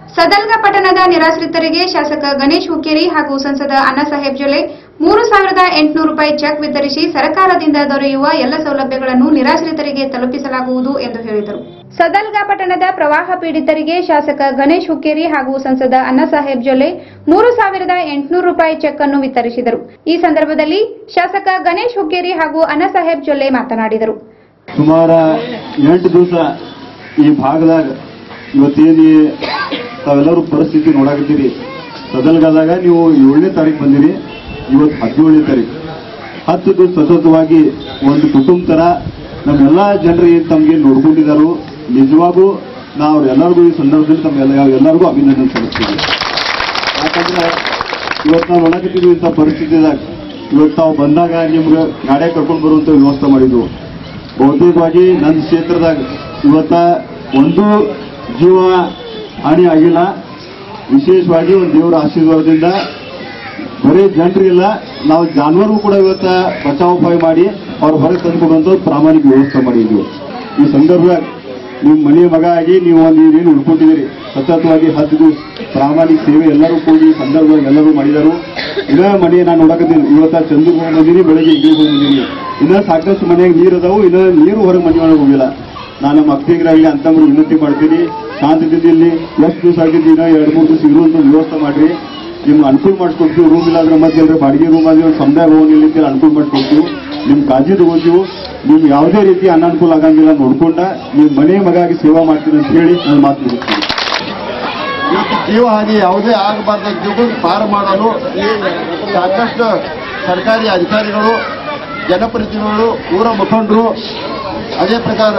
ಸದಲ್ಗ ಪಟ್ಟಣದ ನಿರಾಶ್ರಿತರಿಗೆ ಶಾಸಕ ಗಣೇಶ್ ಹುಕ್ಕೇರಿ ಹಾಗೂ ಸಂಸದ ಅಣ್ಣಾಸಾಹೇಬ್ ಜೊಲ್ಲೆ ಮೂರು ಸಾವಿರದ ಎಂಟುನೂರು ರೂಪಾಯಿ ಚೆಕ್ ವಿತರಿಸಿ ಸರ್ಕಾರದಿಂದ ದೊರೆಯುವ ಎಲ್ಲ ಸೌಲಭ್ಯಗಳನ್ನು ನಿರಾಶ್ರಿತರಿಗೆ ತಲುಪಿಸಲಾಗುವುದು ಎಂದು ಹೇಳಿದರು ಸದಲ್ಗ ಪಟ್ಟಣದ ಪ್ರವಾಹ ಪೀಡಿತರಿಗೆ ಶಾಸಕ ಗಣೇಶ್ ಹುಕ್ಕೇರಿ ಹಾಗೂ ಸಂಸದ ಅಣ್ಣಾಸಾಹೇಬ್ ಜೊಲ್ಲೆ ಮೂರು ಸಾವಿರದ ಎಂಟುನೂರು ರೂಪಾಯಿ ಚೆಕ್ ಅನ್ನು ವಿತರಿಸಿದರು ಈ ಸಂದರ್ಭದಲ್ಲಿ ಶಾಸಕ ಗಣೇಶ್ ಹುಕ್ಕೇರಿ ಹಾಗೂ ಅಣ್ಣಾಸಾಹೇಬ್ ಜೊಲ್ಲೆ ಮಾತನಾಡಿದರು ಸುಮಾರ ಎಂಟು ದಿವಸ ಈ ಭಾಗದಾಗ ಇವತ್ತೇನು ತಾವೆಲ್ಲರೂ ಪರಿಸ್ಥಿತಿ ನೋಡಾಕತ್ತೀರಿ ಸದಲ್ಗದಾಗ ನೀವು ಏಳನೇ ತಾರೀಕು ಬಂದಿರಿ ಇವತ್ತು ಹದಿನೇಳನೇ ತಾರೀಕು ಹತ್ತು ದಿವಸ ಸತತವಾಗಿ ಒಂದು ಕುಟುಂಬ ತರ ನಮ್ಮೆಲ್ಲ ಜನರು ಏನು ತಮಗೆ ನೋಡ್ಕೊಂಡಿದ್ದಾರೋ ನಿಜವಾಗೂ ನಾವು ಎಲ್ಲರಿಗೂ ಈ ಸಂದರ್ಭದಲ್ಲಿ ತಮ್ಮೆಲ್ಲ ಎಲ್ಲರಿಗೂ ಅಭಿನಂದನೆ ಸಲ್ಲಿಸ್ತೀವಿ ಯಾಕಂದ್ರೆ ಇವತ್ತು ನಾವು ನೋಡಕತ್ತೀವಿ ಇಂಥ ಪರಿಸ್ಥಿತಿದಾಗ ಇವತ್ತು ತಾವು ಬಂದಾಗ ನಿಮ್ಗೆ ಗಾಡಿ ಕರ್ಕೊಂಡು ಬರುವಂತ ವ್ಯವಸ್ಥೆ ಮಾಡಿದ್ವು ಬಹುತೇಕವಾಗಿ ನನ್ನ ಕ್ಷೇತ್ರದಾಗ ಇವತ್ತ ಒಂದು ಜೀವ ಹಾನಿ ಆಗಿಲ್ಲ ವಿಶೇಷವಾಗಿ ಒಂದು ದೇವರ ಆಶೀರ್ವಾದದಿಂದ ಬರೀ ಜನರಿಗಿಲ್ಲ ನಾವು ಜಾನುವಾರು ಕೂಡ ಇವತ್ತ ಬಚಾವ್ ಉಪಾಯ ಮಾಡಿ ಅವ್ರ ಹೊರಗೆ ತಂದುಕೊಡುವಂತ ಪ್ರಾಮಾಣಿಕ ವ್ಯವಸ್ಥೆ ಮಾಡಿದ್ವಿ ಈ ಸಂದರ್ಭದಾಗ ನಿಮ್ಮ ಮನೆಯ ಮಗ ಆಗಿ ನೀವು ಒಂದು ಏನು ಉಳ್ಕೊಂಡಿದ್ದೀರಿ ಸತತವಾಗಿ ಹತ್ತು ದಿವಸ ಪ್ರಾಮಾಣಿಕ ಸೇವೆ ಎಲ್ಲರೂ ಕೂಡಿ ಈ ಸಂದರ್ಭದಾಗ ಎಲ್ಲರೂ ಮಾಡಿದರು ಇನ್ನ ಮನೆ ನಾನು ನೋಡಕತ್ತೀನಿ ಇವತ್ತ ಚಂದ್ರ ಹೋಗಿ ಬಂದೀನಿ ಬೆಳಗ್ಗೆ ಇಲ್ಲಿ ಹೋಗಿ ಬಂದೀನಿ ಇನ್ನ ಸಾಕಷ್ಟು ಮನೆಯಾಗ ನೀರು ಅದಾವು ಇನ್ನ ನೀರು ಹೊರಗೆ ಮನೆ ಒಳಗೆ ಹೋಗಿಲ್ಲ ನಾನು ನಮ್ಮ ಅಪ್ಪಿಗರಾಗಲಿ ಅಂತಂದ್ರೆ ವಿನಂತಿ ಮಾಡ್ತೀನಿ ಶಾಂತದಿಂದ ಇಲ್ಲಿ ಎಷ್ಟು ದಿವಸ ಆಗಿದ್ದು ಇನ್ನ ಎರಡು ಮೂರು ದಿವಸ ಇರುವಂತ ವ್ಯವಸ್ಥೆ ಮಾಡ್ರಿ ನಿಮ್ಗೆ ಅನುಕೂಲ ಮಾಡಿಸ್ಕೊಡ್ತೀವಿ ರೂಮ್ ಇಲ್ಲಾಂದ್ರೆ ಮತ್ತೆ ಎಲ್ಲರೂ ಬಾಡಿಗೆ ರೂಮ್ ಆದ್ರೆ ಒಂದು ಸಮುದಾಯ ಭವನ ಇಲ್ಲಿ ಅನುಕೂಲ ಮಾಡಿಸ್ಕೊಡ್ತೀವಿ ನಿಮ್ ಕಾಳಜಿ ತಗೋತೀವಿ ನಿಮ್ಗೆ ಯಾವುದೇ ರೀತಿ ಅನಾನುಕೂಲ ಆಗಂಗಿಲ್ಲ ನೋಡ್ಕೊಂಡ ನೀವು ಮನೆ ಮಗಾಗಿ ಸೇವಾ ಮಾಡ್ತೀನಿ ಅಂತ ಹೇಳಿ ನಾನು ಮಾತು ಮುಗಿಸ್ತೀನಿ ಇವತ್ತು ಜೀವಹಾನಿ ಯಾವುದೇ ಆಗಬಾರ್ದ ಜೀವನ ಪಾರು ಮಾಡಲು ಈ ಸಾಕಷ್ಟು ಸರ್ಕಾರಿ ಅಧಿಕಾರಿಗಳು ಜನಪ್ರತಿನಿಧಿಗಳು ಊರ ಮುಖಂಡರು ಅದೇ ಪ್ರಕಾರ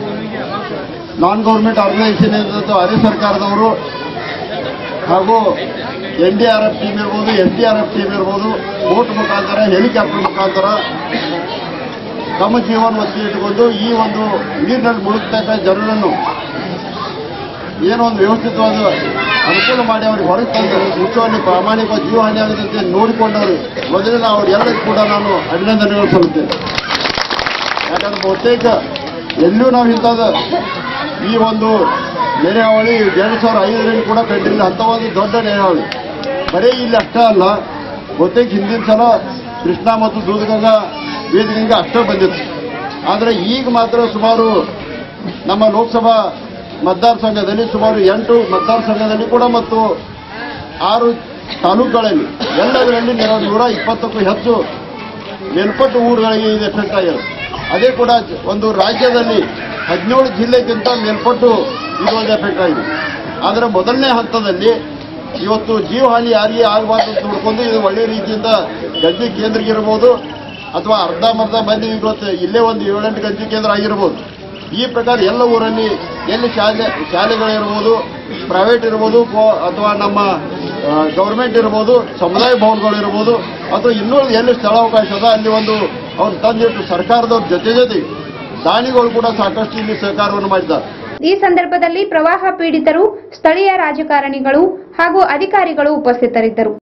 ನಾನ್ ಗೌರ್ಮೆಂಟ್ ಆರ್ಗನೈಸೇಷನ್ ಅರೆ ಸರ್ಕಾರದವರು ಹಾಗೂ N D R F team ಇರ್ಬೋದು N D R F team ಇರ್ಬೋದು ಬೋಟ್ ಮುಖಾಂತರ ಹೆಲಿಕಾಪ್ಟರ್ ಮುಖಾಂತರ ತಮ್ಮ ಜೀವನ ಒತ್ತಿ ಇಟ್ಟುಕೊಂಡು ಈ ಒಂದು ನೀರಿನಲ್ಲಿ ಮುಳುಗ್ತಕ್ಕ ಜನರನ್ನು ಏನೋ ಒಂದು ವ್ಯವಸ್ಥಿತವಾದ ಅನುಕೂಲ ಮಾಡಿ ಅವ್ರಿಗೆ ಹೊರಗೆ ತಂದು ಮುಚ್ಚುವಲ್ಲಿ ಪ್ರಾಮಾಣಿಕ ಜೀವಹಾನಿ ಆಗದಂತೆ ನೋಡಿಕೊಂಡವರು ಮೊದಲಿನ ಅವರೆಲ್ಲರಿಗೂ ಕೂಡ ನಾನು ಅಭಿನಂದನೆಗಳು ಸಲ್ಲುತ್ತೇನೆ ಯಾಕಂದ್ರೆ ಬಹುತೇಕ ಎಲ್ಲೂ ನಾವು ಇಂಥದ್ದು ಈ ಒಂದು ನೆರೆಹಾವಳಿ ಎರಡು ಸಾವಿರ ಐದರಲ್ಲಿ ಕೂಡ ಕಂಡಿಲ್ಲ ಅಂಥ ಒಂದು ದೊಡ್ಡ ನೆರೆಹಾವಳಿ ಬರೀ ಇಲ್ಲಿ ಅಷ್ಟೇ ಅಲ್ಲ ಬಹುತೇಕ ಹಿಂದಿನ ಸಲ ಕೃಷ್ಣ ಮತ್ತು ದೂಧಗಂಗಾ ವೇದಿಕೆಗೆ ಅಷ್ಟೇ ಬಂದಿತ್ತು ಆದರೆ ಈಗ ಮಾತ್ರ ಸುಮಾರು ನಮ್ಮ ಲೋಕಸಭಾ ಮತದಾರ ಸಂಘದಲ್ಲಿ ಸುಮಾರು ಎಂಟು ಮತದಾರ ಸಂಘದಲ್ಲಿ ಕೂಡ ಮತ್ತು ಆರು ತಾಲೂಕುಗಳಲ್ಲಿ ಎಲ್ಲದರಲ್ಲಿ ನೆರ- ನೂರ ಇಪ್ಪತ್ತಕ್ಕೂ ಹೆಚ್ಚು ಮೇಲ್ಪಟ್ಟು ಊರುಗಳಿಗೆ ಇದು ಎಫೆಕ್ಟ್ ಆಗಿದೆ ಅದೇ ಕೂಡ ಒಂದು ರಾಜ್ಯದಲ್ಲಿ ಹದಿನೇಳು ಜಿಲ್ಲೆಗಿಂತ ಮೇಲ್ಪಟ್ಟು ಇದು ಒಂದು ಎಫೆಕ್ಟ್ ಆಗಿದೆ ಆದರೆ ಮೊದಲನೇ ಹಂತದಲ್ಲಿ ಇವತ್ತು ಜೀವಹಾನಿ ಯಾರಿಗೆ ಆಗಬಾರ್ದು ಅಂತ ನೋಡ್ಕೊಂಡು ಇದು ಒಳ್ಳೆ ರೀತಿಯಿಂದ ಗಂಜಿ ಕೇಂದ್ರಕ್ಕೆ ಇರ್ಬೋದು ಅಥವಾ ಅರ್ಧಂಬರ್ಧ ಮಂದಿ ಇವತ್ತು ಇಲ್ಲೇ ಒಂದು ಏಳೆಂಟು ಗಂಜಿ ಕೇಂದ್ರ ಆಗಿರ್ಬೋದು ಈ ಪ್ರಕಾರ ಎಲ್ಲ ಊರಲ್ಲಿ ಎಲ್ಲಿ ಶಾಲೆ ಶಾಲೆಗಳಿರ್ಬೋದು ಪ್ರೈವೇಟ್ ಇರ್ಬೋದು ಕೋ- ಅಥವಾ ನಮ್ಮ ಗೌರ್ಮೆಂಟ್ ಇರ್ಬೋದು ಸಮುದಾಯ ಭವನಗಳು ಇರ್ಬೋದು ಅಥವಾ ಇನ್ನೂ ಎಲ್ಲಿ ಸ್ಥಳಾವಕಾಶ ಅದ ಅಲ್ಲಿ ಒಂದು ಅವ್ರು ತಂದಿಟ್ಟು ಸರ್ಕಾರದವ್ರ ಜೊತೆ ಜೊತೆ ದಾನಿಗಳು ಕೂಡ ಸಾಕಷ್ಟು ಇಲ್ಲಿ ಸಹಕಾರವನ್ನು ಮಾಡಿದ್ದಾರೆ ಈ ಸಂದರ್ಭದಲ್ಲಿ ಪ್ರವಾಹ ಪೀಡಿತರು ಸ್ಥಳೀಯ ರಾಜಕಾರಣಿಗಳು ಹಾಗೂ ಅಧಿಕಾರಿಗಳು ಉಪಸ್ಥಿತರಿದ್ದರು